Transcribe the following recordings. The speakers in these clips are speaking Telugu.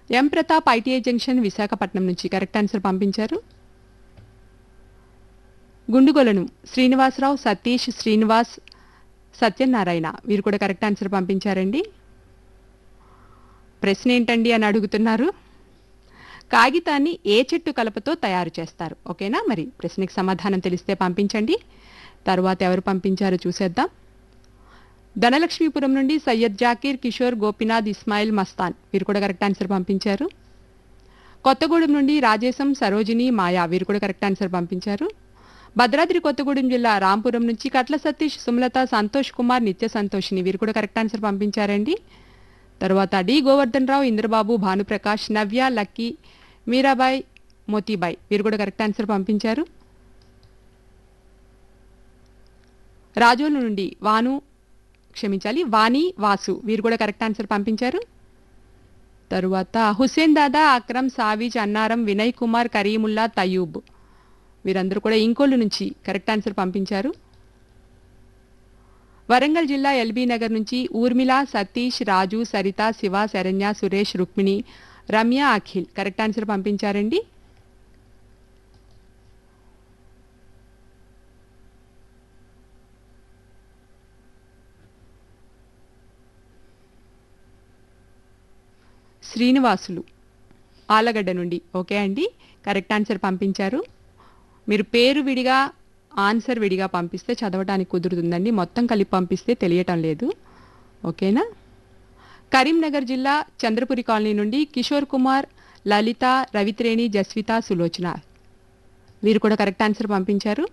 ఎం ప్రతాప్ ఐటీఐ జంక్షన్ విశాఖపట్నం నుంచి కరెక్ట్ ఆన్సర్ పంపించారు గుండుగొలను శ్రీనివాసరావు సతీష్ శ్రీనివాస్ సత్యనారాయణ వీరు కూడా కరెక్ట్ ఆన్సర్ పంపించారండి ప్రశ్న ఏంటండి అని అడుగుతున్నారు కాగితాన్ని ఏ చెట్టు కలపతో తయారు చేస్తారు ఓకేనా మరి ప్రశ్నకి సమాధానం తెలిస్తే పంపించండి తర్వాత ఎవరు పంపించారో చూసేద్దాం ధనలక్ష్మీపురం నుండి సయ్యద్ జాకీర్ కిషోర్ గోపినాథ్ ఇస్మాయిల్ మస్తాన్ వీరు కూడా కరెక్ట్ ఆన్సర్ పంపించారు కొత్తగూడెం నుండి రాజేశం సరోజిని మాయా వీరు కూడా కరెక్ట్ ఆన్సర్ పంపించారు భద్రాద్రి కొత్తగూడెం జిల్లా రాంపురం నుంచి కట్ల సతీష్ సుమలత సంతోష్ కుమార్ నిత్య సంతోషిని వీరు కూడా కరెక్ట్ ఆన్సర్ పంపించారండి తర్వాత డి గోవర్ధన్ రావు ఇంద్రబాబు భానుప్రకాష్ నవ్య లక్కీ మీరాబాయ్ మోతీబాయ్ వీరు కూడా కరెక్ట్ ఆన్సర్ పంపించారు రాజోలు నుండి వాను క్షమించాలి వాణి వాసు వీరు కూడా కరెక్ట్ ఆన్సర్ పంపించారు తరువాత హుస్సేన్ దాదా అక్రమ్ సావిజ్ అన్నారం వినయ్ కుమార్ కరీముల్లా తయూబ్ వీరందరూ కూడా ఇంకోళ్ళు నుంచి కరెక్ట్ ఆన్సర్ పంపించారు వరంగల్ జిల్లా ఎల్బీ నగర్ నుంచి ఊర్మిళ సతీష్ రాజు సరిత శివ శరణ్య సురేష్ రుక్మిణి రమ్య అఖిల్ కరెక్ట్ ఆన్సర్ పంపించారండి శ్రీనివాసులు ఆలగడ్డ నుండి ఓకే అండి కరెక్ట్ ఆన్సర్ పంపించారు మీరు పేరు విడిగా ఆన్సర్ విడిగా పంపిస్తే చదవడానికి కుదురుతుందండి మొత్తం కలిపి పంపిస్తే తెలియటం లేదు ఓకేనా కరీంనగర్ జిల్లా చంద్రపురి కాలనీ నుండి కిషోర్ కుమార్ లలిత రవిత్రేణి జస్విత సులోచన వీరు కూడా కరెక్ట్ ఆన్సర్ పంపించారు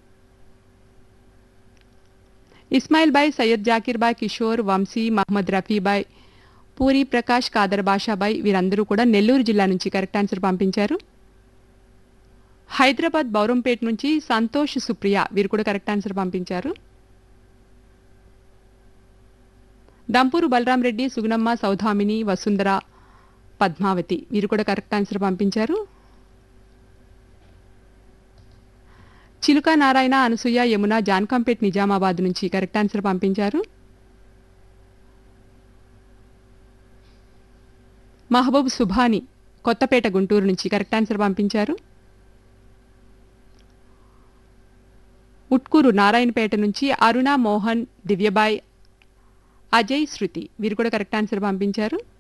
ఇస్మాయిల్ బాయ్ సయ్యద్ జాకీర్ బాయ్ కిషోర్ వంశీ మహమ్మద్ రఫీబాయ్ పూరి ప్రకాష్ కాదర్ బాషాబాయ్ వీరందరూ కూడా నెల్లూరు జిల్లా నుంచి కరెక్ట్ ఆన్సర్ పంపించారు హైదరాబాద్ బౌరంపేట నుంచి సంతోష్ సుప్రియ వీరు కూడా కరెక్ట్ ఆన్సర్ పంపించారు దంపూరు బలరాం రెడ్డి సుగుణమ్మ సౌధామిని వసుంధర పద్మావతి వీరు కూడా కరెక్ట్ ఆన్సర్ పంపించారు చిలుక నారాయణ అనసూయ యమున జాన్కంపేట్ నిజామాబాద్ నుంచి కరెక్ట్ ఆన్సర్ పంపించారు మహబూబ్ సుభాని కొత్తపేట గుంటూరు నుంచి కరెక్ట్ ఆన్సర్ పంపించారు ఉట్కూరు నారాయణపేట నుంచి అరుణ మోహన్ దివ్యబాయ్ అజయ్ శృతి వీరు కూడా కరెక్ట్ ఆన్సర్ పంపించారు